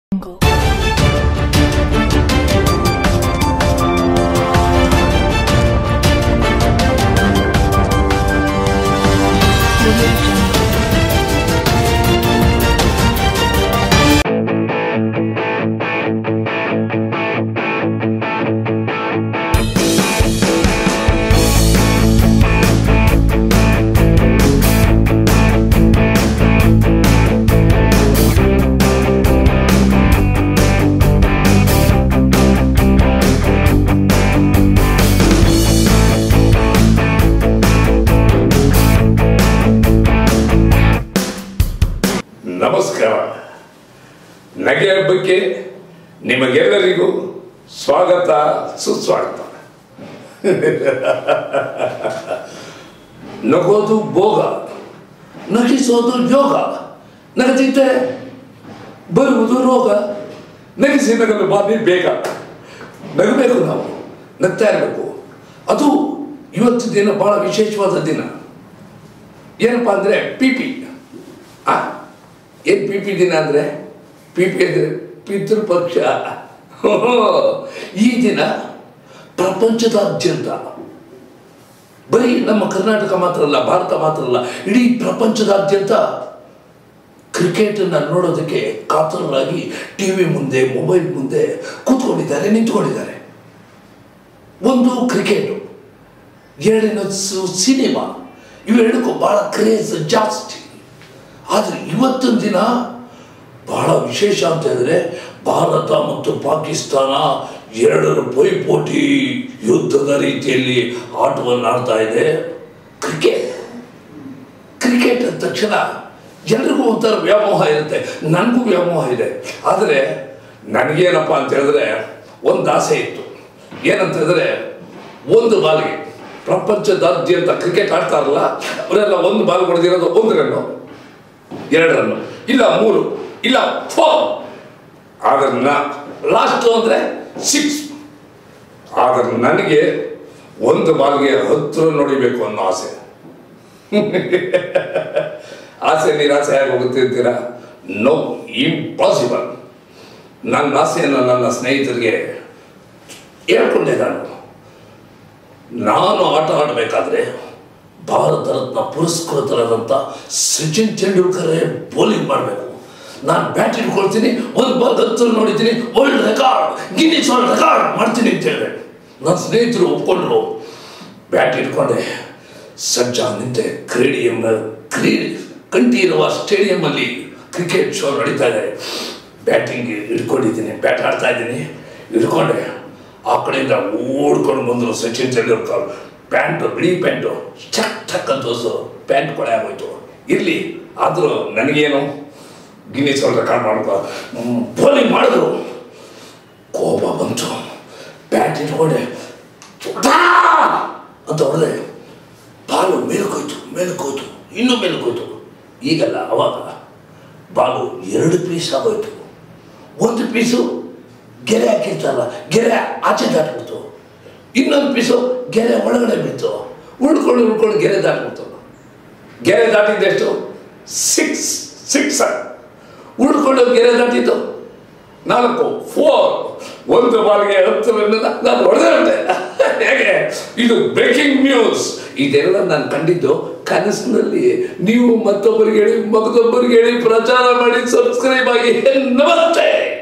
Jungle. Audio Jungle. ನಮಸ್ಕಾರ ನಗೆ ಹಬ್ಬಕ್ಕೆ ನಿಮಗೆಲ್ಲರಿಗೂ ಸ್ವಾಗತ ಸುಸ್ವಾಗತ ನಗೋದು ಭೋಗ ನಗಿಸೋದು ಯೋಗ ನಗದಿದ್ದರೆ ಬರುವುದು ರೋಗ ನಗಿಸಿ ನಗಲು ಬಾರಿ ಬೇಗ ನಗಬೇಕು ನಾವು ನಗ್ತಾ ಇರಬೇಕು ಅದು ಇವತ್ತು ದಿನ ಬಹಳ ವಿಶೇಷವಾದ ದಿನ ಏನಪ್ಪಾ ಅಂದರೆ ಪಿ ಪಿ ಆ ಏನು ಪಿ ಪಿ ದಿನ ಅಂದರೆ ಪಿ ಪಿ ಅಂದರೆ ಪಿತೃಪಕ್ಷ ಈ ದಿನ ಪ್ರಪಂಚದಾದ್ಯಂತ ಬರೀ ನಮ್ಮ ಕರ್ನಾಟಕ ಮಾತ್ರ ಅಲ್ಲ ಭಾರತ ಮಾತ್ರ ಅಲ್ಲ ಇಡೀ ಪ್ರಪಂಚದಾದ್ಯಂತ ಕ್ರಿಕೆಟನ್ನು ನೋಡೋದಕ್ಕೆ ಕಾತರರಾಗಿ ಟಿ ವಿ ಮುಂದೆ ಮೊಬೈಲ್ ಮುಂದೆ ಕೂತ್ಕೊಂಡಿದ್ದಾರೆ ನಿಂತ್ಕೊಂಡಿದ್ದಾರೆ ಒಂದು ಕ್ರಿಕೆಟು ಎರಡನೇದು ಸಿನಿಮಾ ಇವೆರಡಕ್ಕೂ ಭಾಳ ಕ್ರೇಜ್ ಜಾಸ್ತಿ ಆದರೆ ಇವತ್ತಿನ ದಿನ ಬಹಳ ವಿಶೇಷ ಅಂತ ಹೇಳಿದ್ರೆ ಭಾರತ ಮತ್ತು ಪಾಕಿಸ್ತಾನ ಎರಡರ ಪೈಪೋಟಿ ಯುದ್ಧದ ರೀತಿಯಲ್ಲಿ ಆಟವನ್ನು ಆಡ್ತಾ ಇದೆ ಕ್ರಿಕೆಟ್ ಕ್ರಿಕೆಟ್ ಅಂದ ತಕ್ಷಣ ಎಲ್ರಿಗೂ ಒಂಥರ ವ್ಯಾಮೋಹ ಇರುತ್ತೆ ನನಗೂ ವ್ಯಾಮೋಹ ಇದೆ ಆದರೆ ನನಗೇನಪ್ಪ ಅಂತ ಹೇಳಿದ್ರೆ ಒಂದು ಆಸೆ ಇತ್ತು ಏನಂತ ಹೇಳಿದ್ರೆ ಒಂದು ಬಾಲ್ಗೆ ಪ್ರಪಂಚದಾದ್ಯಂತ ಕ್ರಿಕೆಟ್ ಆಡ್ತಾರಲ್ಲ ಅವರೆಲ್ಲ ಒಂದು ಬಾಲ್ ಹೊಡೆದಿರೋದು ಒಂದು ರನ್ನು ಎರಡು ರನ್ನು ಇಲ್ಲ ಮೂರು ಇಲ್ಲ ಫೋರ್ ಆದ್ರೆ ನಾ ಲಾಸ್ಟ್ ಅಂದರೆ ಸಿಕ್ಸ್ ಆದ್ರೆ ನನಗೆ ಒಂದು ಬಾಲ್ಗೆ ಹತ್ತು ರನ್ ಹೊಡಿಬೇಕು ಅನ್ನೋ ಆಸೆ ಆಸೆ ನಿರಾಸೆ ಆಗಿ ಹೋಗುತ್ತಿರ್ತೀರಾ ನೋ ಇಂಪಾಸಿಬಲ್ ನನ್ನ ಆಸೆಯನ್ನು ನನ್ನ ಸ್ನೇಹಿತರಿಗೆ ಹೇಳ್ಕೊಂಡೆ ನಾನು ನಾನು ಆಟ ಆಡಬೇಕಾದ್ರೆ ಭಾರತ ರತ್ನ ಪುರಸ್ಕೃತರಾದಂಥ ಸಚಿನ್ ತೆಂಡೂಲ್ಕರೇ ಬೌಲಿಂಗ್ ಮಾಡಬೇಕು ನಾನು ಬ್ಯಾಟ್ ಹಿಡ್ಕೊಳ್ತೀನಿ ಒಂದು ಬಾಲ್ ಹತ್ತು ನೋಡಿದ್ದೀನಿ world record Guinness world record ಮಾಡ್ತೀನಿ ಅಂತ ಹೇಳಿದೆ ನನ್ನ ಸ್ನೇಹಿತರು ಒಪ್ಕೊಂಡ್ರು ಬ್ಯಾಟ್ ಹಿಡ್ಕೊಂಡೆ ಸಜ್ಜಾ ನಿಂತೆ ಕ್ರೀಡಿಯಂ ಕ್ರೀಡೆ ಕಂಠಿ ಇರುವ ಸ್ಟೇಡಿಯಮ್ಮಲ್ಲಿ ಕ್ರಿಕೆಟ್ ಶೋ ನಡೀತಾ ಇದೆ ಬ್ಯಾಟಿಂಗ್ ಹಿಡ್ಕೊಂಡಿದ್ದೀನಿ ಬ್ಯಾಟ್ ಆಡ್ತಾ ಇದ್ದೀನಿ ಹಿಡ್ಕೊಂಡೆ ಆ ಕಡೆಯಿಂದ ಓಡ್ಕೊಂಡು ಬಂದರು ಸಚಿನ್ ತೆಂಡೂಲ್ಕರ್ ಪ್ಯಾಂಟು ಬಿಳಿ ಪ್ಯಾಂಟು ಚಕ್ ಚಕ್ ಅಂತ ಹೊಸು ಪ್ಯಾಂಟ್ ಕೊಳೆ ಆಗೋಯ್ತು ಇರಲಿ ಆದರೂ ನನಗೇನು ಗಿನ್ನಿಸ್ ವರ್ಲ್ಡ್ ರೆಕಾರ್ಡ್ ಮಾಡ್ಕೊ ಬೌಲಿಂಗ್ ಮಾಡಿದ್ರು ಕೋಪ ಬಂತು ಬ್ಯಾಟ್ ಇಟ್ಕೊಂಡೆ ಛಾ! ಅಂತ ಹೊಡೆದೆ ಬಾಲು ಮೇಲಕ್ಕೋಯ್ತು ಮೇಲಕ್ಕೋಯ್ತು ಇನ್ನೂ ಮೇಲಕ್ಕೋಯ್ತು ಈಗಲ್ಲ ಅವಾಗ ಬಾಲು ಎರಡು ಪೀಸ್ ಆಗೋಯ್ತು ಒಂದು ಪೀಸು ಗೆರೆ ಹಾಕಿರ್ತಾರಲ್ಲ ಗೆರೆ ಆಚೆ ದಾಟ್ಬಿಡ್ತು ಇನ್ನೊಂದು ಪೀಸು ಗೆರೆ ಒಳಗಡೆ ಬಿತ್ತು ಉಳ್ಕೊಂಡು ಉಳ್ಕೊಂಡು ಗೆರೆ ದಾಟ್ಬಿಡ್ತು ಗೆರೆ ದಾಟಿದ್ದೆಷ್ಟು ಸಿಕ್ಸ್ ಸಿಕ್ಸ್ ಉಳ್ಕೊಂಡು ಗೆರೆ ದಾಟಿದ್ದು ನಾಲ್ಕು ಫೋರ್ ಒಂದು ಬಾಲ್ಗೆ ಹತ್ತು ರನ್ ನಾನು ಹೊಡೆದೇ ಹೊಡೆದೆ ಹೇಗೆ ಇದು ಬ್ರೇಕಿಂಗ್ ನ್ಯೂಸ್ ಇದೆಲ್ಲ ನಾನು ಕಂಡಿದ್ದು ಕನಸಿನಲ್ಲಿ ನೀವು ಮತ್ತೊಬ್ಬರಿಗೆ ಹೇಳಿ ಮಗದೊಬ್ಬರಿಗೆ ಹೇಳಿ ಪ್ರಚಾರ ಮಾಡಿ ಸಬ್ಸ್ಕ್ರೈಬ್ ಆಗಿ ನಮಸ್ತೆ